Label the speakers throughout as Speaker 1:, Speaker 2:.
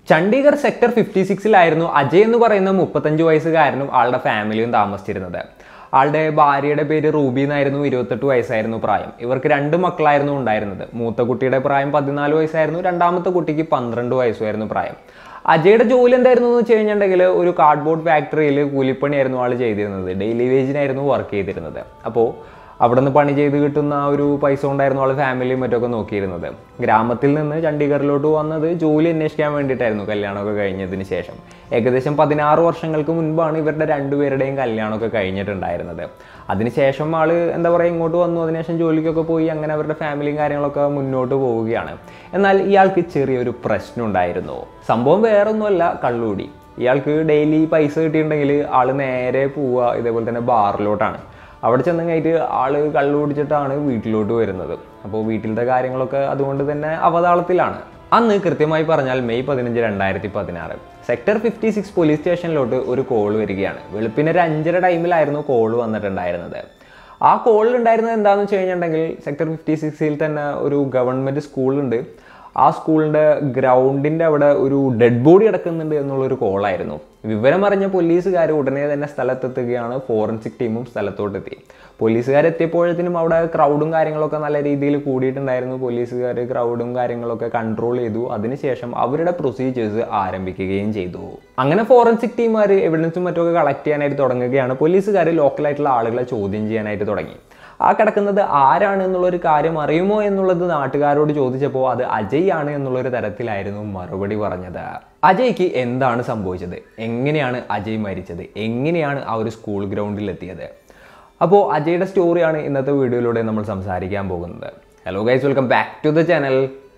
Speaker 1: Chandigarh sector fifty സിക്സിലായിരുന്നു അജയ് എന്ന് പറയുന്ന മുപ്പത്തഞ്ച് വയസ്സുകാരനും ആളുടെ ഫാമിലിയും താമസിച്ചിരുന്നത് ആളുടെ ഭാര്യയുടെ പേര് റൂബി എന്നായിരുന്നു ഇരുപത്തെട്ട് വയസ്സായിരുന്നു പ്രായം ഇവർക്ക് രണ്ട് മക്കളായിരുന്നു ഉണ്ടായിരുന്നത് മൂത്ത കുട്ടിയുടെ പ്രായം പതിനാല് വയസ്സായിരുന്നു രണ്ടാമത്തെ കുട്ടിക്ക് പന്ത്രണ്ട് വയസ്സായിരുന്നു പ്രായം അജയുടെ ജോലി എന്തായിരുന്നു എന്ന് വെച്ച് കഴിഞ്ഞിട്ടുണ്ടെങ്കിൽ ഒരു കാർഡ്ബോർഡ് ഫാക്ടറിയിൽ കൂലിപ്പണിയായിരുന്നു ആൾ ചെയ്തിരുന്നത് ഡെയിലി വേജിനായിരുന്നു വർക്ക് ചെയ്തിരുന്നത് അപ്പോൾ അവിടെ നിന്ന് പണി ചെയ്ത് കിട്ടുന്ന ആ ഒരു പൈസ കൊണ്ടായിരുന്നു ആൾ ഫാമിലിയും മറ്റൊക്കെ നോക്കിയിരുന്നത് ഗ്രാമത്തിൽ നിന്ന് ചണ്ഡീഗഡിലോട്ട് വന്നത് ജോലി അന്വേഷിക്കാൻ വേണ്ടിയിട്ടായിരുന്നു കല്യാണമൊക്കെ കഴിഞ്ഞതിന് ശേഷം ഏകദേശം പതിനാറ് വർഷങ്ങൾക്ക് മുൻപാണ് ഇവരുടെ രണ്ടുപേരുടെയും കല്യാണമൊക്കെ കഴിഞ്ഞിട്ടുണ്ടായിരുന്നത് അതിനുശേഷം ആൾ എന്താ പറയുക ഇങ്ങോട്ട് വന്നു അതിനുശേഷം ജോലിക്കൊക്കെ പോയി അങ്ങനെ അവരുടെ ഫാമിലിയും കാര്യങ്ങളൊക്കെ മുന്നോട്ട് പോവുകയാണ് എന്നാൽ ഇയാൾക്ക് ചെറിയൊരു പ്രശ്നം ഉണ്ടായിരുന്നു സംഭവം വേറൊന്നുമല്ല കള്ളുകൂടി ഇയാൾക്ക് ഡെയിലി പൈസ കിട്ടിയിട്ടുണ്ടെങ്കിൽ ആൾ നേരെ പോവുക ഇതേപോലെ തന്നെ ബാറിലോട്ടാണ് അവിടെ ചെന്ന് കഴിഞ്ഞിട്ട് ആള് കള്ളു കുടിച്ചിട്ടാണ് വീട്ടിലോട്ട് വരുന്നത് അപ്പോൾ വീട്ടിലത്തെ കാര്യങ്ങളൊക്കെ അതുകൊണ്ട് തന്നെ അവതാളത്തിലാണ് അന്ന് കൃത്യമായി പറഞ്ഞാൽ മെയ് പതിനഞ്ച് രണ്ടായിരത്തി പതിനാറ് സെക്ടർ ഫിഫ്റ്റി സിക്സ് പോലീസ് സ്റ്റേഷനിലോട്ട് ഒരു കോൾ വരികയാണ് വെളുപ്പിന് ഒരു അഞ്ചര ടൈമിലായിരുന്നു കോൾ വന്നിട്ടുണ്ടായിരുന്നത് ആ കോളിൽ ഉണ്ടായിരുന്നത് എന്താണെന്ന് വെച്ച് കഴിഞ്ഞിട്ടുണ്ടെങ്കിൽ സെക്ടർ ഫിഫ്റ്റി സിക്സിൽ തന്നെ ഒരു ഗവൺമെൻറ് സ്കൂളുണ്ട് ആ സ്കൂളിൻ്റെ ഗ്രൗണ്ടിൻ്റെ അവിടെ ഒരു ഡെഡ് ബോഡി കിടക്കുന്നുണ്ട് എന്നുള്ളൊരു കോളായിരുന്നു വിവരം അറിഞ്ഞ പോലീസുകാർ ഉടനെ തന്നെ സ്ഥലത്തെത്തുകയാണ് ഫോറൻസിക് ടീമും സ്ഥലത്തോട്ടെത്തി പോലീസുകാരെത്തിയപ്പോഴത്തേനും അവിടെ ക്രൗഡും കാര്യങ്ങളൊക്കെ നല്ല രീതിയിൽ കൂടിയിട്ടുണ്ടായിരുന്നു പോലീസുകാർ ക്രൗഡും കാര്യങ്ങളൊക്കെ കൺട്രോൾ ചെയ്തു അതിനുശേഷം അവരുടെ പ്രൊസീജിയേഴ്സ് ആരംഭിക്കുകയും ചെയ്തു അങ്ങനെ ഫോറൻസിക് ടീമുകാർ എവിഡൻസും മറ്റൊക്കെ കളക്ട് ചെയ്യാനായിട്ട് തുടങ്ങുകയാണ് പോലീസുകാർ ലോക്കലായിട്ടുള്ള ആളുകളെ ചോദ്യം ചെയ്യാനായിട്ട് തുടങ്ങി ആ കിടക്കുന്നത് ആരാണ് എന്നുള്ളൊരു കാര്യം അറിയുമോ എന്നുള്ളത് നാട്ടുകാരോട് ചോദിച്ചപ്പോൾ അത് അജയ് ആണ് എന്നുള്ളൊരു തരത്തിലായിരുന്നു മറുപടി പറഞ്ഞത് അജയ്ക്ക് എന്താണ് സംഭവിച്ചത് എങ്ങനെയാണ് അജയ് മരിച്ചത് എങ്ങനെയാണ് ആ ഒരു സ്കൂൾ ഗ്രൗണ്ടിൽ എത്തിയത് അപ്പോൾ അജയുടെ സ്റ്റോറിയാണ് ഇന്നത്തെ വീഡിയോയിലൂടെ നമ്മൾ സംസാരിക്കാൻ പോകുന്നത് hello guys welcome back to the channel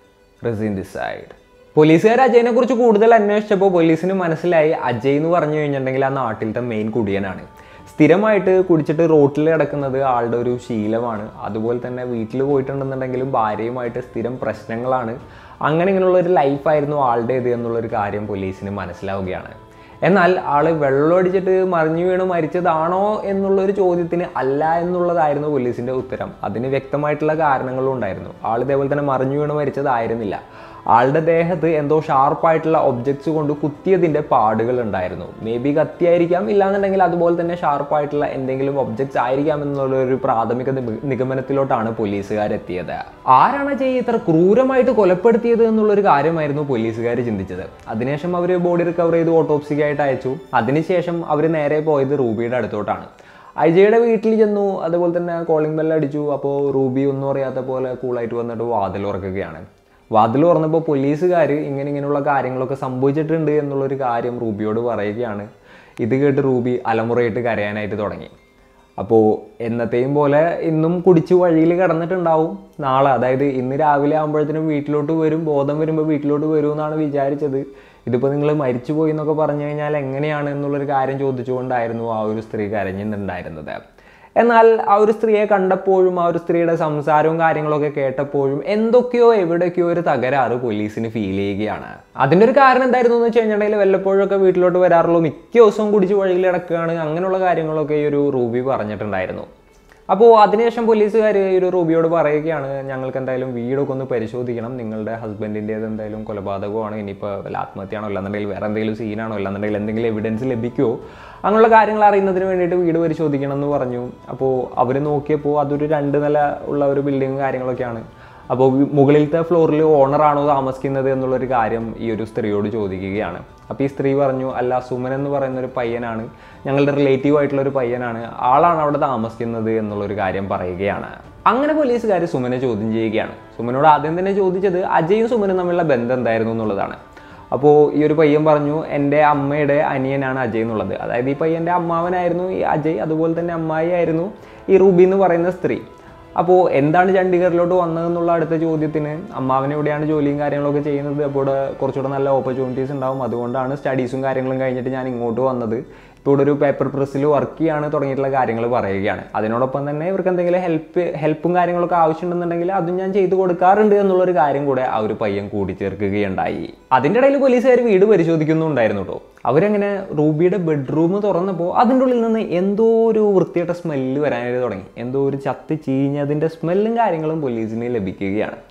Speaker 1: റിസിൻ ഡിസൈഡ് പോലീസുകാർ അജയനെ കുറിച്ച് കൂടുതൽ അന്വേഷിച്ചപ്പോൾ പോലീസിന് മനസ്സിലായി അജയ് എന്ന് പറഞ്ഞു കഴിഞ്ഞിട്ടുണ്ടെങ്കിൽ ആ നാട്ടിലത്തെ മെയിൻ കുടിയനാണ് സ്ഥിരമായിട്ട് കുടിച്ചിട്ട് റോട്ടിൽ കിടക്കുന്നത് ആളുടെ ഒരു ശീലമാണ് അതുപോലെ തന്നെ വീട്ടിൽ പോയിട്ടുണ്ടെന്നുണ്ടെങ്കിലും ഭാര്യയുമായിട്ട് സ്ഥിരം പ്രശ്നങ്ങളാണ് അങ്ങനെ ഇങ്ങനെയുള്ള ഒരു ലൈഫായിരുന്നു ആളുടേത് എന്നുള്ളൊരു കാര്യം പോലീസിന് മനസ്സിലാവുകയാണ് എന്നാൽ ആള് വെള്ളമടിച്ചിട്ട് മറിഞ്ഞു വീണ് മരിച്ചതാണോ എന്നുള്ളൊരു ചോദ്യത്തിന് അല്ല എന്നുള്ളതായിരുന്നു പോലീസിന്റെ ഉത്തരം അതിന് വ്യക്തമായിട്ടുള്ള കാരണങ്ങളും ഉണ്ടായിരുന്നു ആൾ ഇതേപോലെ തന്നെ മറിഞ്ഞു വീണ് മരിച്ചതായിരുന്നില്ല ആളുടെ ദേഹത്ത് എന്തോ ഷാർപ്പായിട്ടുള്ള ഒബ്ജക്ട്സ് കൊണ്ട് കുത്തിയതിന്റെ പാടുകൾ ഉണ്ടായിരുന്നു മേ ബി കത്തിയായിരിക്കാം ഇല്ലാന്നുണ്ടെങ്കിൽ അതുപോലെ തന്നെ ഷാർപ്പായിട്ടുള്ള എന്തെങ്കിലും ഒബ്ജക്ട്സ് ആയിരിക്കാം എന്നുള്ള ഒരു പ്രാഥമിക നിഗ- നിഗമനത്തിലോട്ടാണ് പോലീസുകാരെത്തിയത് ആരാണ് ജയ് ഇത്ര ക്രൂരമായിട്ട് കൊലപ്പെടുത്തിയത് എന്നുള്ളൊരു കാര്യമായിരുന്നു പോലീസുകാർ ചിന്തിച്ചത് അതിനുശേഷം അവർ ബോഡി റിക്കവർ ചെയ്ത് ഓട്ടോപ്സിക്കായിട്ട് അയച്ചു അതിനുശേഷം അവർ നേരെ പോയത് റൂബിയുടെ അടുത്തോട്ടാണ് അജയുടെ വീട്ടിൽ ചെന്നു അതുപോലെ തന്നെ കോളിംഗ് ബെല്ല് അടിച്ചു അപ്പോൾ റൂബി ഒന്നും അറിയാത്ത പോലെ കൂളായിട്ട് വന്നിട്ട് വാതിൽ ഉറക്കുകയാണ് വാതിൽ തുറന്നപ്പോൾ പോലീസുകാർ ഇങ്ങനെ ഇങ്ങനെയുള്ള കാര്യങ്ങളൊക്കെ സംഭവിച്ചിട്ടുണ്ട് എന്നുള്ളൊരു കാര്യം റൂബിയോട് പറയുകയാണ് ഇത് കേട്ട് റൂബി അലമുറയിട്ട് കരയാനായിട്ട് തുടങ്ങി അപ്പോൾ എന്നത്തെയും പോലെ ഇന്നും കുടിച്ച് വഴിയിൽ കിടന്നിട്ടുണ്ടാവും നാളെ അതായത് ഇന്ന് രാവിലെ ആകുമ്പോഴത്തേനും വീട്ടിലോട്ട് വരും ബോധം വരുമ്പോൾ വീട്ടിലോട്ട് വരും എന്നാണ് വിചാരിച്ചത് ഇതിപ്പോൾ നിങ്ങൾ മരിച്ചു പോയി എന്നൊക്കെ പറഞ്ഞു കഴിഞ്ഞാൽ എങ്ങനെയാണ് എന്നുള്ളൊരു കാര്യം ചോദിച്ചുകൊണ്ടായിരുന്നു ആ ഒരു സ്ത്രീ കരഞ്ഞിട്ടുണ്ടായിരുന്നത് എന്നാൽ ആ ഒരു സ്ത്രീയെ കണ്ടപ്പോഴും ആ ഒരു സ്ത്രീയുടെ സംസാരവും കാര്യങ്ങളൊക്കെ കേട്ടപ്പോഴും എന്തൊക്കെയോ എവിടെയൊക്കെയോ ഒരു തകരാറ് പോലീസിന് ഫീൽ ചെയ്യുകയാണ് അതിൻ്റെ ഒരു കാരണം എന്തായിരുന്നു എന്ന് വെച്ച് കഴിഞ്ഞിട്ടുണ്ടെങ്കിൽ വല്ലപ്പോഴൊക്കെ വീട്ടിലോട്ട് വരാറുള്ളൂ മിക്ക ദിവസവും കുടിച്ച് വഴിയിൽ കിടക്കുകയാണ് അങ്ങനെയുള്ള കാര്യങ്ങളൊക്കെ ഈ ഒരു റൂബി പറഞ്ഞിട്ടുണ്ടായിരുന്നു അപ്പോൾ അതിനുശേഷം പോലീസുകാർ ഈ ഒരു റൂബിയോട് പറയുകയാണ് ഞങ്ങൾക്ക് എന്തായാലും വീടൊക്കെ ഒന്ന് പരിശോധിക്കണം നിങ്ങളുടെ ഹസ്ബൻഡിൻ്റേത് എന്തായാലും കൊലപാതകമാണ് ഇനിയിപ്പോൾ വല്ല ആത്മഹത്യയാണോ അല്ലാന്നുണ്ടെങ്കിൽ വേറെ എന്തെങ്കിലും സീനാണോ അല്ലാന്നുണ്ടെങ്കിൽ എന്തെങ്കിലും എവിഡൻസ് ലഭിക്കുമോ അങ്ങനെയുള്ള കാര്യങ്ങൾ അറിയുന്നതിന് വേണ്ടിയിട്ട് വീട് പരിശോധിക്കണം എന്ന് പറഞ്ഞു അപ്പോൾ അവർ നോക്കിയപ്പോൾ അതൊരു രണ്ട് നില ഉള്ള ഒരു ബിൽഡിങ്ങും കാര്യങ്ങളൊക്കെയാണ് അപ്പോൾ മുകളിലത്തെ ഫ്ലോറിൽ ഓണറാണോ താമസിക്കുന്നത് എന്നുള്ളൊരു കാര്യം ഈ ഒരു സ്ത്രീയോട് ചോദിക്കുകയാണ് അപ്പോൾ ഈ സ്ത്രീ പറഞ്ഞു അല്ല സുമൻ എന്ന് പറയുന്ന ഒരു പയ്യനാണ് ഞങ്ങളുടെ റിലേറ്റീവ് ആയിട്ടുള്ള ഒരു പയ്യനാണ് ആളാണ് അവിടെ താമസിക്കുന്നത് എന്നുള്ളൊരു കാര്യം പറയുകയാണ് അങ്ങനെ പോലീസുകാർ സുമനെ ചോദ്യം ചെയ്യുകയാണ് സുമനോട് ആദ്യം തന്നെ ചോദിച്ചത് അജയും സുമനും തമ്മിലുള്ള ബന്ധം എന്തായിരുന്നു എന്നുള്ളതാണ് അപ്പോൾ ഈ ഒരു പയ്യൻ പറഞ്ഞു എൻ്റെ അമ്മയുടെ അനിയനാണ് അജയ് എന്നുള്ളത് അതായത് ഈ പയ്യൻ്റെ അമ്മാവനായിരുന്നു ഈ അജയ് അതുപോലെ തന്നെ അമ്മായി ആയിരുന്നു ഈ റൂബി എന്ന് പറയുന്ന സ്ത്രീ അപ്പോൾ എന്താണ് ചണ്ഡീഗഡിലോട്ട് വന്നതെന്നുള്ള അടുത്ത ചോദ്യത്തിന് അമ്മാവൻ എവിടെയാണ് ജോലിയും കാര്യങ്ങളൊക്കെ ചെയ്യുന്നത് അപ്പോൾ ഇവിടെ കുറച്ചുകൂടെ നല്ല ഓപ്പർച്യൂണിറ്റീസ് ഉണ്ടാവും അതുകൊണ്ടാണ് സ്റ്റഡീസും കാര്യങ്ങളും കഴിഞ്ഞിട്ട് ഞാൻ ഇങ്ങോട്ട് വന്നത് ഇപ്പോൾ ഇവിടെ ഒരു പേപ്പർ പ്രസ്സിൽ വർക്ക് ചെയ്യാണ് തുടങ്ങിയിട്ടുള്ള കാര്യങ്ങൾ പറയുകയാണ് അതിനോടൊപ്പം തന്നെ ഇവർക്ക് എന്തെങ്കിലും ഹെൽപ്പ് ഹെൽപ്പും കാര്യങ്ങളൊക്കെ ആവശ്യമുണ്ടെന്നുണ്ടെങ്കിൽ അതും ഞാൻ ചെയ്തു കൊടുക്കാറുണ്ട് എന്നുള്ളൊരു കാര്യം കൂടെ ആ ഒരു പയ്യൻ കൂട്ടിച്ചേർക്കുകയുണ്ടായി അതിൻ്റെ ഇടയിൽ പോലീസുകാർ വീട് പരിശോധിക്കുന്നുണ്ടായിരുന്നു കേട്ടോ അവരങ്ങനെ റൂബിയുടെ ബെഡ്റൂം തുറന്നപ്പോൾ അതിൻ്റെ ഉള്ളിൽ നിന്ന് എന്തോ ഒരു വൃത്തിയായിട്ട സ്മെല്ല് വരാനായിട്ട് തുടങ്ങി എന്തോ ഒരു ചത്ത് ചീഞ്ഞതിൻ്റെ സ്മെല്ലും കാര്യങ്ങളും പോലീസിന് ലഭിക്കുകയാണ്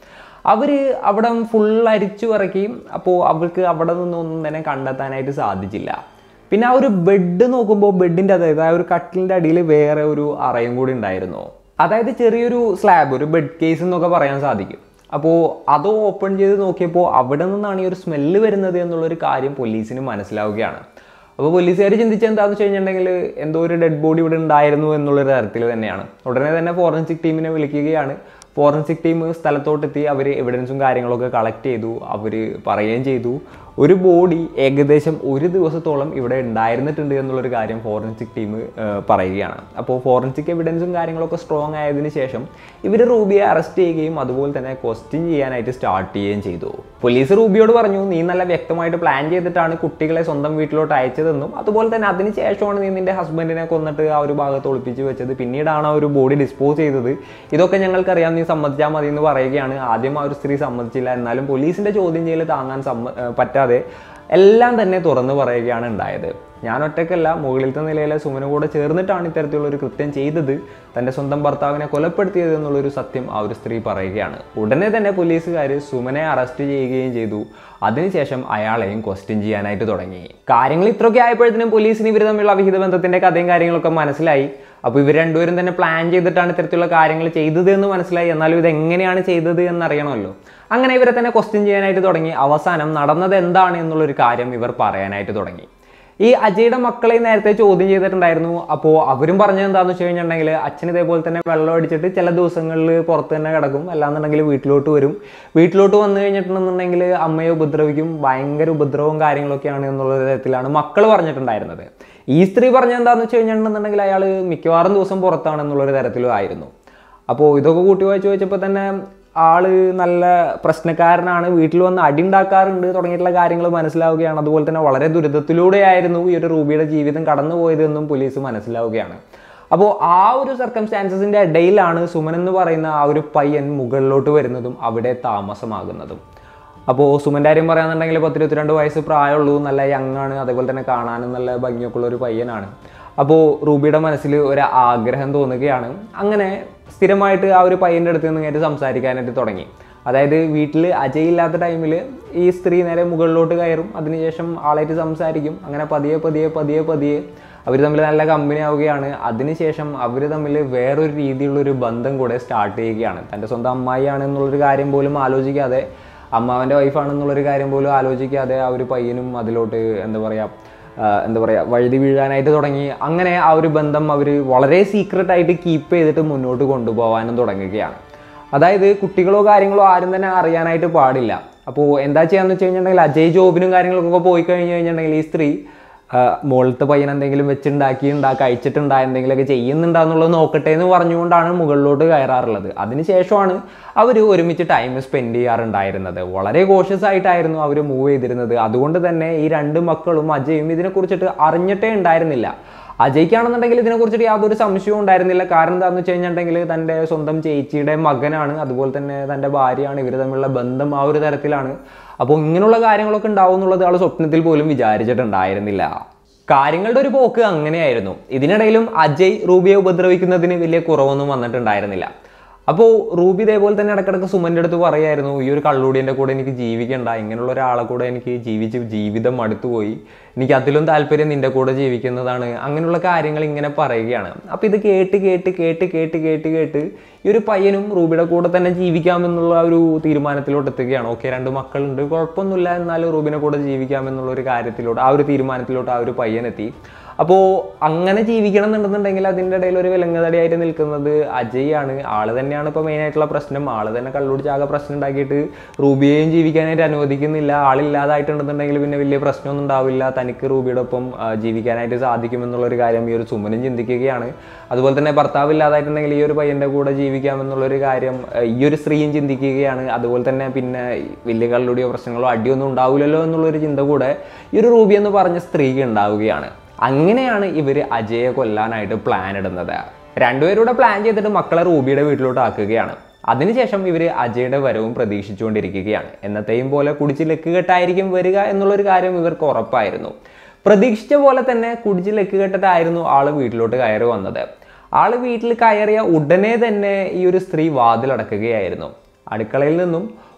Speaker 1: അവർ അവിടെ ഫുൾ അരിച്ചു ഇറക്കി അപ്പോൾ അവർക്ക് അവിടെ നിന്നൊന്നും തന്നെ കണ്ടെത്താനായിട്ട് സാധിച്ചില്ല പിന്നെ ആ ഒരു ബെഡ് നോക്കുമ്പോൾ ബെഡിൻ്റെ അതായത് ആ ഒരു കട്ടിലിൻ്റെ അടിയിൽ വേറെ ഒരു അറയും കൂടി ഉണ്ടായിരുന്നു അതായത് ചെറിയൊരു സ്ലാബ് ഒരു ബെഡ് കേസ് എന്നൊക്കെ പറയാൻ സാധിക്കും അപ്പോൾ അത് ഓപ്പൺ ചെയ്ത് നോക്കിയപ്പോൾ അവിടെ നിന്നാണ് ഈ ഒരു സ്മെല്ല് വരുന്നത് എന്നുള്ളൊരു കാര്യം പോലീസിന് മനസ്സിലാവുകയാണ് അപ്പോൾ പോലീസുകാർ ചിന്തിച്ചത് എന്താണെന്ന് വെച്ച് കഴിഞ്ഞിട്ടുണ്ടെങ്കിൽ എന്തോ ഒരു ഡെഡ് ബോഡി ഇവിടെ ഉണ്ടായിരുന്നു എന്നുള്ളൊരു തരത്തിൽ തന്നെയാണ് ഉടനെ തന്നെ ഫോറൻസിക് ടീമിനെ വിളിക്കുകയാണ് ഫോറൻസിക് ടീം സ്ഥലത്തോട്ടെത്തി അവർ എവിഡൻസും കാര്യങ്ങളൊക്കെ കളക്ട് ചെയ്തു അവർ പറയുകയും ചെയ്തു ഒരു ബോഡി ഏകദേശം ഒരു ദിവസത്തോളം ഇവിടെ ഉണ്ടായിരുന്നിട്ടുണ്ട് എന്നുള്ളൊരു കാര്യം ഫോറൻസിക് ടീം പറയുകയാണ് അപ്പോൾ ഫോറൻസിക് എവിഡൻസും കാര്യങ്ങളൊക്കെ സ്ട്രോങ് ആയതിനു ശേഷം ഇവർ റൂബിയെ അറസ്റ്റ് ചെയ്യുകയും അതുപോലെ തന്നെ ക്വസ്റ്റ്യൻ ചെയ്യാനായിട്ട് സ്റ്റാർട്ട് ചെയ്യുകയും ചെയ്തു പോലീസ് റൂബിയോട് പറഞ്ഞു നീ നല്ല വ്യക്തമായിട്ട് പ്ലാൻ ചെയ്തിട്ടാണ് കുട്ടികളെ സ്വന്തം വീട്ടിലോട്ട് അയച്ചതെന്നും അതുപോലെ തന്നെ അതിന് ശേഷമാണ് നീ നിന്റെ ഹസ്ബൻഡിനെ കൊന്നിട്ട് ആ ഒരു ഭാഗത്ത് ഒളിപ്പിച്ച് വെച്ചത് പിന്നീടാണ് ആ ഒരു ബോഡി ഡിസ്പോസ് ചെയ്തത് ഇതൊക്കെ ഞങ്ങൾക്കറിയാം നീ സമ്മതിച്ചാൽ മതി എന്ന് പറയുകയാണ് ആദ്യം ആ ഒരു സ്ത്രീ സമ്മതിച്ചില്ല എന്നാലും പോലീസിന്റെ ചോദ്യം ചെയ്യൽ താങ്ങാൻ സമ്മ ഏർ പറ്റാതെ എല്ലാം തന്നെ തുറന്നു പറയുകയാണ് ഉണ്ടായത് ഞാൻ ഒറ്റയ്ക്കല്ല മുകളിലത്തെ നിലയിലെ സുമന കൂടെ ചേർന്നിട്ടാണ് ഇത്തരത്തിലുള്ള ഒരു കൃത്യം ചെയ്തത് തൻ്റെ സ്വന്തം ഭർത്താവിനെ കൊലപ്പെടുത്തിയത് എന്നുള്ളൊരു സത്യം ആ ഒരു സ്ത്രീ പറയുകയാണ് ഉടനെ തന്നെ പോലീസുകാർ സുമനെ അറസ്റ്റ് ചെയ്യുകയും ചെയ്തു അതിനുശേഷം അയാളെയും ക്വസ്റ്റ്യൻ ചെയ്യാനായിട്ട് തുടങ്ങി കാര്യങ്ങൾ ഇത്രയൊക്കെ ആയപ്പോഴത്തേനും പോലീസിന് ഇവർ തമ്മിലുള്ള അവിഹിത ബന്ധത്തിന്റെ കഥയും കാര്യങ്ങളൊക്കെ മനസ്സിലായി അപ്പോൾ ഇവർ രണ്ടുപേരും തന്നെ പ്ലാൻ ചെയ്തിട്ടാണ് ഇത്തരത്തിലുള്ള കാര്യങ്ങൾ ചെയ്തത് എന്ന് മനസ്സിലായി എന്നാലും ഇത് എങ്ങനെയാണ് ചെയ്തത് എന്നറിയണമല്ലോ അങ്ങനെ ഇവരെ തന്നെ ക്വസ്റ്റ്യൻ ചെയ്യാനായിട്ട് തുടങ്ങി അവസാനം നടന്നത് എന്താണ് എന്നുള്ളൊരു കാര്യം ഇവർ പറയാനായിട്ട് തുടങ്ങി ഈ അജയുടെ മക്കളെ നേരത്തെ ചോദ്യം ചെയ്തിട്ടുണ്ടായിരുന്നു അപ്പോൾ അവരും പറഞ്ഞത് എന്താണെന്ന് വെച്ച് കഴിഞ്ഞിട്ടുണ്ടെങ്കിൽ അച്ഛൻ ഇതേപോലെ തന്നെ വെള്ളം അടിച്ചിട്ട് ചില ദിവസങ്ങളിൽ പുറത്ത് തന്നെ കിടക്കും അല്ലാന്നുണ്ടെങ്കിൽ വീട്ടിലോട്ട് വരും വീട്ടിലോട്ട് വന്നു കഴിഞ്ഞിട്ടുണ്ടെന്നുണ്ടെങ്കിൽ അമ്മയെ ഉപദ്രവിക്കും ഭയങ്കര ഉപദ്രവവും കാര്യങ്ങളൊക്കെയാണ് എന്നുള്ള തരത്തിലാണ് മക്കൾ പറഞ്ഞിട്ടുണ്ടായിരുന്നത് ഈ സ്ത്രീ പറഞ്ഞത് എന്താണെന്ന് വെച്ച് കഴിഞ്ഞിട്ടുണ്ടെന്നുണ്ടെങ്കിൽ അയാൾ മിക്കവാറും ദിവസം പുറത്താണ് എന്നുള്ളൊരു തരത്തിലും ആയിരുന്നു അപ്പോൾ ഇതൊക്കെ കൂട്ടി വായിച്ച് ചോദിച്ചപ്പോൾ തന്നെ ആള് നല്ല പ്രശ്നക്കാരനാണ് വീട്ടിൽ വന്ന് അടി ഉണ്ടാക്കാറുണ്ട് തുടങ്ങിയിട്ടുള്ള കാര്യങ്ങൾ മനസ്സിലാവുകയാണ് അതുപോലെ തന്നെ വളരെ ദുരിതത്തിലൂടെയായിരുന്നു ഈ ഒരു റൂബിയുടെ ജീവിതം കടന്നുപോയതെന്നും പോലീസ് മനസ്സിലാവുകയാണ് അപ്പോൾ ആ ഒരു സർക്കംസ്റ്റാൻസസിൻ്റെ ഇടയിലാണ് സുമൻ എന്ന് പറയുന്ന ആ ഒരു പയ്യൻ മുകളിലോട്ട് വരുന്നതും അവിടെ താമസമാകുന്നതും അപ്പോൾ സുമൻ്റെ കാര്യം പറയാന്നുണ്ടെങ്കിൽ പത്ത് ഇരുപത്തിരണ്ട് വയസ്സ് പ്രായമുള്ളൂ നല്ല യങ് ആണ് അതേപോലെ തന്നെ കാണാനും നല്ല ഭംഗിയൊക്കെ ഉള്ള ഒരു പയ്യനാണ് അപ്പോൾ റൂബിയുടെ മനസ്സിൽ ഒരു ആഗ്രഹം തോന്നുകയാണ് അങ്ങനെ സ്ഥിരമായിട്ട് ആ ഒരു പയ്യൻ്റെ അടുത്ത് നിന്ന് ഇങ്ങനെ സംസാരിക്കാനായിട്ട് തുടങ്ങി അതായത് വീട്ടിൽ അജയ് ഇല്ലാത്ത ടൈമിൽ ഈ സ്ത്രീ നേരെ മുകളിലോട്ട് കയറും അതിനുശേഷം ആളായിട്ട് സംസാരിക്കും അങ്ങനെ പതിയെ പതിയെ പതിയെ പതിയെ അവർ തമ്മിൽ നല്ല കമ്പനി ആവുകയാണ് അതിനുശേഷം അവർ തമ്മിൽ വേറൊരു രീതിയിലുള്ളൊരു ബന്ധം കൂടെ സ്റ്റാർട്ട് ചെയ്യുകയാണ് തൻ്റെ സ്വന്തം അമ്മായിയാണ് എന്നുള്ളൊരു കാര്യം പോലും ആലോചിക്കാതെ അമ്മാവൻ്റെ വൈഫാണെന്നുള്ളൊരു കാര്യം പോലും ആലോചിക്കാതെ ആ ഒരു പയ്യനും അതിലോട്ട് എന്താ പറയുക ആഹ് എന്താ പറയുക വഴുതി വീഴാനായിട്ട് തുടങ്ങി അങ്ങനെ ആ ഒരു ബന്ധം അവർ വളരെ സീക്രട്ട് ആയിട്ട് കീപ്പ് ചെയ്തിട്ട് മുന്നോട്ട് കൊണ്ടുപോകാനും തുടങ്ങുകയാണ് അതായത് കുട്ടികളോ കാര്യങ്ങളോ ആരും തന്നെ അറിയാനായിട്ട് പാടില്ല അപ്പോൾ എന്താ ചെയ്യാന്ന് വെച്ച് കഴിഞ്ഞിട്ടുണ്ടെങ്കിൽ അജയ് ജോബിനും കാര്യങ്ങൾക്കൊക്കെ പോയി കഴിഞ്ഞ് കഴിഞ്ഞിട്ടുണ്ടെങ്കിൽ ഈ സ്ത്രീ ആഹ് മുകളിലത്തെ പയ്യൻ എന്തെങ്കിലും വെച്ചുണ്ടാക്കി ഉണ്ടാക്കി അയച്ചിട്ടുണ്ടാ എന്തെങ്കിലുമൊക്കെ ചെയ്യുന്നുണ്ടാന്നുള്ളത് നോക്കട്ടെ എന്ന് പറഞ്ഞുകൊണ്ടാണ് മുകളിലോട്ട് കയറാറുള്ളത് അതിനുശേഷമാണ് അവർ ഒരുമിച്ച് ടൈം സ്പെൻഡ് ചെയ്യാറുണ്ടായിരുന്നത് വളരെ കോഷ്യസ് ആയിട്ടായിരുന്നു അവർ മൂവ് ചെയ്തിരുന്നത് അതുകൊണ്ട് തന്നെ ഈ രണ്ട് മക്കളും അജയും ഇതിനെക്കുറിച്ചിട്ട് അറിഞ്ഞിട്ടേ ഉണ്ടായിരുന്നില്ല അജയ്ക്കാണെന്നുണ്ടെങ്കിൽ ഇതിനെക്കുറിച്ചിട്ട് യാതൊരു സംശയവും ഉണ്ടായിരുന്നില്ല കാരണം എന്താണെന്ന് വെച്ച് കഴിഞ്ഞിട്ടുണ്ടെങ്കിൽ തൻ്റെ സ്വന്തം ചേച്ചിയുടെ മകനാണ് അതുപോലെ തന്നെ തൻ്റെ ഭാര്യയാണ് ഇവർ തമ്മിലുള്ള ബന്ധം ആ ഒരു തരത്തിലാണ് അപ്പോൾ ഇങ്ങനെയുള്ള കാര്യങ്ങളൊക്കെ ഉണ്ടാവും എന്നുള്ളത് ആൾ സ്വപ്നത്തിൽ പോലും വിചാരിച്ചിട്ടുണ്ടായിരുന്നില്ല കാര്യങ്ങളുടെ ഒരു പോക്ക് അങ്ങനെയായിരുന്നു ഇതിനിടയിലും അജയ് റൂബിയെ ഉപദ്രവിക്കുന്നതിന് വലിയ കുറവൊന്നും വന്നിട്ടുണ്ടായിരുന്നില്ല അപ്പോൾ റൂബി ഇതേപോലെ തന്നെ ഇടക്കിടക്ക് സുമൻ്റെ അടുത്ത് പറയായിരുന്നു ഈ ഒരു കള്ളൂടിൻ്റെ കൂടെ എനിക്ക് ജീവിക്കണ്ട ഇങ്ങനെയുള്ള ഒരാളെ കൂടെ എനിക്ക് ജീവിച്ച് ജീവിതം മടുത്തുപോയി എനിക്ക് അതിലും താല്പര്യം നിൻ്റെ കൂടെ ജീവിക്കുന്നതാണ് അങ്ങനെയുള്ള കാര്യങ്ങൾ ഇങ്ങനെ പറയുകയാണ് അപ്പോൾ ഇത് കേട്ട് കേട്ട് കേട്ട് കേട്ട് കേട്ട് കേട്ട് ഈ ഒരു പയ്യനും റൂബിയുടെ കൂടെ തന്നെ ജീവിക്കാമെന്നുള്ള ഒരു തീരുമാനത്തിലോട്ട് എത്തുകയാണ് ഓക്കെ രണ്ട് മക്കളുണ്ട് കുഴപ്പമൊന്നുമില്ല എന്നാലും റൂബിനെ കൂടെ ജീവിക്കാമെന്നുള്ള ഒരു കാര്യത്തിലോട്ട് ആ ഒരു തീരുമാനത്തിലോട്ട് ആ ഒരു പയ്യൻ എത്തി അപ്പോൾ അങ്ങനെ ജീവിക്കണം എന്നുണ്ടെന്നുണ്ടെങ്കിൽ അതിൻ്റെ ഇടയിൽ ഒരു വിലങ്ങതടിയായിട്ട് നിൽക്കുന്നത് അജയ് ആണ് ആള് തന്നെയാണ് ഇപ്പോൾ മെയിൻ ആയിട്ടുള്ള പ്രശ്നം ആള് തന്നെ കള്ളുടിച്ച് ആകെ പ്രശ്നം ഉണ്ടാക്കിയിട്ട് റൂബിയെയും ജീവിക്കാനായിട്ട് അനുവദിക്കുന്നില്ല ആളില്ലാതായിട്ടുണ്ടെന്നുണ്ടെങ്കിൽ പിന്നെ വലിയ പ്രശ്നമൊന്നും ഉണ്ടാവില്ല തനിക്ക് റൂബിയുടെ ഒപ്പം ആ, ജീവിക്കാനായിട്ട് സാധിക്കുമെന്നുള്ളൊരു കാര്യം ഈ ഒരു സുമനും ചിന്തിക്കുകയാണ് അതുപോലെ തന്നെ ഭർത്താവ് ഇല്ലാതായിട്ടുണ്ടെങ്കിൽ ഈ ഒരു പയ്യൻ്റെ കൂടെ ജീവിക്കാമെന്നുള്ളൊരു കാര്യം ആ, ഈ ഒരു സ്ത്രീയും ചിന്തിക്കുകയാണ് അതുപോലെ തന്നെ പിന്നെ വലിയ കള്ളുടിയോ പ്രശ്നങ്ങളോ അടിയൊന്നും ഉണ്ടാവില്ലല്ലോ എന്നുള്ളൊരു ചിന്ത കൂടെ ഈ ഒരു റൂബി എന്ന് പറഞ്ഞ സ്ത്രീക്ക് ഉണ്ടാവുകയാണ് അങ്ങനെയാണ് ഇവർ അജയെ കൊല്ലാനായിട്ട് പ്ലാൻ ഇടുന്നത് രണ്ടുപേരൂടെ പ്ലാൻ ചെയ്തിട്ട് മക്കളെ റൂബിയുടെ വീട്ടിലോട്ട് ആക്കുകയാണ് അതിനുശേഷം ഇവർ അജയുടെ വരവും പ്രതീക്ഷിച്ചുകൊണ്ടിരിക്കുകയാണ് എന്നത്തെയും പോലെ കുടിച്ച് ലക്ക് കെട്ടായിരിക്കും വരിക എന്നുള്ളൊരു കാര്യം ഇവർക്ക് ഉറപ്പായിരുന്നു പ്രതീക്ഷിച്ച പോലെ തന്നെ കുടിച്ച് ലക്ക് കെട്ടിട്ടായിരുന്നു ആള് വീട്ടിലോട്ട് കയറി വന്നത് ആള് വീട്ടിൽ കയറിയ ഉടനെ തന്നെ ഈ ഒരു സ്ത്രീ വാതിലടക്കുകയായിരുന്നു അടുക്കളയിൽ നിന്നും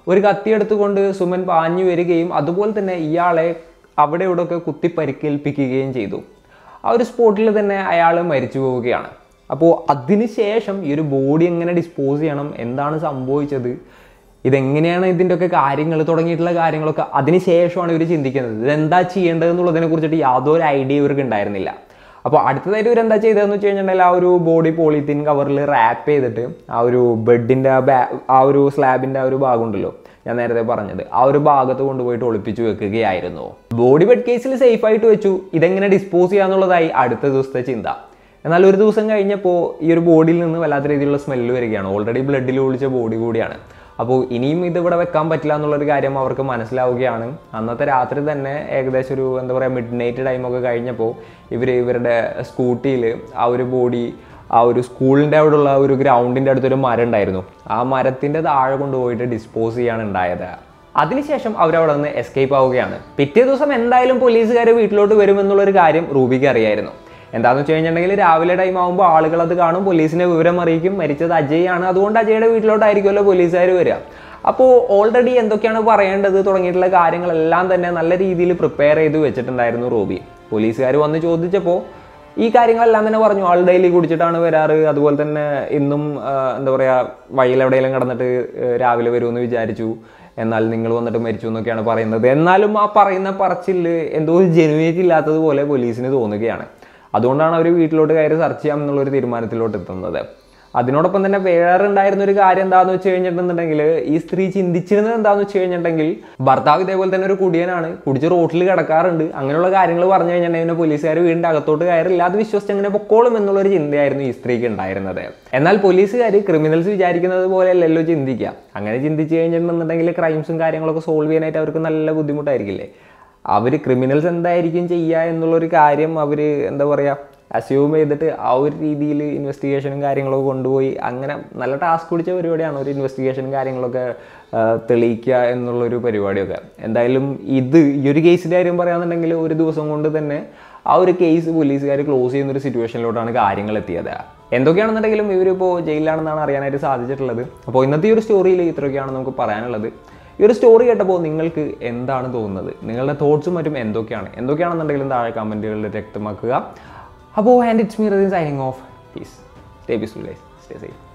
Speaker 1: ഒരു കത്തി എടുത്തുകൊണ്ട് സുമൻ പാഞ്ഞു വരികയും അതുപോലെ തന്നെ ഇയാളെ അവിടെ ഇവിടെയൊക്കെ കുത്തി പരിക്കേൽപ്പിക്കുകയും ചെയ്തു ആ ഒരു സ്പോട്ടിൽ തന്നെ അയാൾ മരിച്ചു പോവുകയാണ് അപ്പോൾ അതിനുശേഷം ഈ ഒരു ബോഡി എങ്ങനെ ഡിസ്പോസ് ചെയ്യണം എന്താണ് സംഭവിച്ചത് ഇതെങ്ങനെയാണ് ഇതിൻ്റെ ഒക്കെ കാര്യങ്ങൾ തുടങ്ങിയിട്ടുള്ള കാര്യങ്ങളൊക്കെ അതിനുശേഷമാണ് ഇവർ ചിന്തിക്കുന്നത് ഇതെന്താ ചെയ്യേണ്ടത് എന്നുള്ളതിനെ കുറിച്ചിട്ട് യാതൊരു ഐഡിയ ഇവർക്ക് ഉണ്ടായിരുന്നില്ല അപ്പോൾ അടുത്തതായിട്ട് ഇവർ എന്താ ചെയ്തതെന്ന് വെച്ച് കഴിഞ്ഞിട്ടുണ്ടെങ്കിൽ ആ ഒരു ബോഡി പോളിത്തീൻ കവറിൽ റാപ്പ് ചെയ്തിട്ട് ആ ഒരു ബെഡിൻ്റെ ആ ഒരു സ്ലാബിൻ്റെ ആ ഒരു ഭാഗം ഉണ്ടല്ലോ ഞാൻ നേരത്തെ പറഞ്ഞത് ആ ഒരു ഭാഗത്ത് കൊണ്ടുപോയിട്ട് ഒളിപ്പിച്ചു വെക്കുകയായിരുന്നു ബോഡി ബെഡ് കേസിൽ സേഫ് ആയിട്ട് വെച്ചു ഇതെങ്ങനെ ഡിസ്പോസ് ചെയ്യാന്നുള്ളതായി അടുത്ത ദിവസത്തെ ചിന്ത എന്നാൽ ഒരു ദിവസം കഴിഞ്ഞപ്പോൾ ഈ ഒരു ബോഡിയിൽ നിന്ന് വല്ലാത്ത രീതിയിലുള്ള സ്മെല്ല് വരികയാണ് ഓൾറെഡി ബ്ലഡിൽ ഒളിച്ച ബോഡി കൂടിയാണ് അപ്പോൾ ഇനിയും ഇത് ഇവിടെ വെക്കാൻ പറ്റില്ല എന്നുള്ളൊരു കാര്യം അവർക്ക് മനസ്സിലാവുകയാണ് അന്നത്തെ രാത്രി തന്നെ ഏകദേശം ഒരു എന്താ പറയുക മിഡ് നൈറ്റ് ടൈമൊക്കെ കഴിഞ്ഞപ്പോൾ ഇവർ ഇവരുടെ സ്കൂട്ടിയിൽ ആ ഒരു ബോഡി ആ ഒരു സ്കൂളിൻ്റെ അവിടെയുള്ള ഒരു ഗ്രൗണ്ടിൻ്റെ അടുത്തൊരു മരം ഉണ്ടായിരുന്നു ആ മരത്തിൻ്റെ താഴെ കൊണ്ടുപോയിട്ട് ഡിസ്പോസ് ചെയ്യാണ് ഉണ്ടായത് അതിനുശേഷം അവരവിടെ നിന്ന് എസ്കേപ്പ് ആവുകയാണ് പിറ്റേ ദിവസം എന്തായാലും പോലീസുകാർ വീട്ടിലോട്ട് വരുമെന്നുള്ളൊരു കാര്യം റൂബിക്ക് അറിയായിരുന്നു എന്താണെന്ന് വെച്ച് കഴിഞ്ഞിട്ടുണ്ടെങ്കിൽ രാവിലെ ടൈം ആകുമ്പോൾ ആളുകൾ അത് കാണും പോലീസിനെ വിവരം അറിയിക്കും മരിച്ചത് അജയ് ആണ് അതുകൊണ്ട് അജയുടെ വീട്ടിലോട്ടായിരിക്കുമല്ലോ പോലീസുകാർ വരിക അപ്പോൾ ഓൾറെഡി എന്തൊക്കെയാണ് പറയേണ്ടത് തുടങ്ങിയിട്ടുള്ള കാര്യങ്ങളെല്ലാം തന്നെ നല്ല രീതിയിൽ പ്രിപ്പയർ ചെയ്ത് വെച്ചിട്ടുണ്ടായിരുന്നു റൂബി പോലീസുകാർ വന്ന് ചോദിച്ചപ്പോൾ ഈ കാര്യങ്ങളെല്ലാം തന്നെ പറഞ്ഞു ആൾ ഡെയിലി കുടിച്ചിട്ടാണ് വരാറ് അതുപോലെ തന്നെ ഇന്നും ആ, എന്താ പറയുക വഴിയിൽ എവിടെയെങ്കിലും കിടന്നിട്ട് ആ, രാവിലെ വരുമെന്ന് വിചാരിച്ചു എന്നാൽ നിങ്ങൾ വന്നിട്ട് മരിച്ചു എന്നൊക്കെയാണ് പറയുന്നത് എന്നാലും ആ പറയുന്ന പറച്ചില് എന്തോ ജെനുവേറ്റ് ഇല്ലാത്തതുപോലെ പോലീസിന് തോന്നുകയാണ് അതുകൊണ്ടാണ് അവർ വീട്ടിലോട്ട് കയറി സെർച്ച് ചെയ്യാം എന്നുള്ള ഒരു തീരുമാനത്തിലോട്ട് എത്തുന്നത് അതിനോടൊപ്പം തന്നെ വേറെ ഉണ്ടായിരുന്ന ഒരു കാര്യം എന്താണെന്ന് വെച്ച് കഴിഞ്ഞിട്ടുണ്ടെങ്കിൽ ഈ സ്ത്രീ ചിന്തിച്ചിരുന്നത് എന്താണെന്ന് വെച്ച് കഴിഞ്ഞിട്ടുണ്ടെങ്കിൽ ഭർത്താവ് ഇതേപോലെ തന്നെ ഒരു കുടിയനാണ് കുടിച്ച് റോട്ടിൽ കിടക്കാറുണ്ട് അങ്ങനെയുള്ള കാര്യങ്ങൾ പറഞ്ഞു കഴിഞ്ഞിട്ടുണ്ടെങ്കിൽ പോലീസുകാർ വീടിൻ്റെ അകത്തോട്ട് കയറില്ല അത് വിശ്വസിച്ച് അങ്ങനെ പൊക്കോളും എന്നുള്ളൊരു ചിന്തയായിരുന്നു ഈ സ്ത്രീക്ക് ഉണ്ടായിരുന്നത് എന്നാൽ പോലീസുകാർ ക്രിമിനൽസ് വിചാരിക്കുന്നത് പോലെയല്ലല്ലോ ചിന്തിക്കുക അങ്ങനെ ചിന്തിച്ച് കഴിഞ്ഞിട്ടുണ്ടെന്നുണ്ടെങ്കിൽ ക്രൈംസും കാര്യങ്ങളൊക്കെ സോൾവ് ചെയ്യാനായിട്ട് അവർക്ക് നല്ല ബുദ്ധിമുട്ടായിരിക്കില്ലേ അവർ ക്രിമിനൽസ് എന്തായിരിക്കും ചെയ്യുക എന്നുള്ളൊരു കാര്യം അവർ എന്താ പറയുക അസ്യൂം ചെയ്തിട്ട് ആ ഒരു രീതിയിൽ ഇൻവെസ്റ്റിഗേഷനും കാര്യങ്ങളൊക്കെ കൊണ്ടുപോയി അങ്ങനെ നല്ല ടാസ്ക് പിടിച്ച പരിപാടിയാണ് ഒരു ഇൻവെസ്റ്റിഗേഷനും കാര്യങ്ങളൊക്കെ ആ, തെളിയിക്കുക എന്നുള്ളൊരു പരിപാടിയൊക്കെ എന്തായാലും ഇത് ഈ ഒരു കേസിൻ്റെ കാര്യം പറയുകയാണെന്നുണ്ടെങ്കിൽ ഒരു ദിവസം കൊണ്ട് തന്നെ ആ ഒരു കേസ് പോലീസുകാർ ക്ലോസ് ചെയ്യുന്ന ഒരു സിറ്റുവേഷനിലോട്ടാണ് കാര്യങ്ങൾ എത്തിയത് എന്തൊക്കെയാണെന്നുണ്ടെങ്കിലും ഇവരിപ്പോൾ ജയിലിലാണെന്നാണ് അറിയാനായിട്ട് സാധിച്ചിട്ടുള്ളത് അപ്പോൾ ഇന്നത്തെ ഈ ഒരു സ്റ്റോറിയിൽ ഇത്രയൊക്കെയാണ് നമുക്ക് പറയാനുള്ളത് ഈ ഒരു സ്റ്റോറി കേട്ടപ്പോൾ നിങ്ങൾക്ക് എന്താണ് തോന്നുന്നത് നിങ്ങളുടെ തോട്ട്സും മറ്റും എന്തൊക്കെയാണ് എന്തൊക്കെയാണെന്നുണ്ടെങ്കിലും താഴെ കമൻറ്റുകളിൽ വ്യക്തമാക്കുക അപ്പോൾ and it's me signing off peace stay peaceful stay safe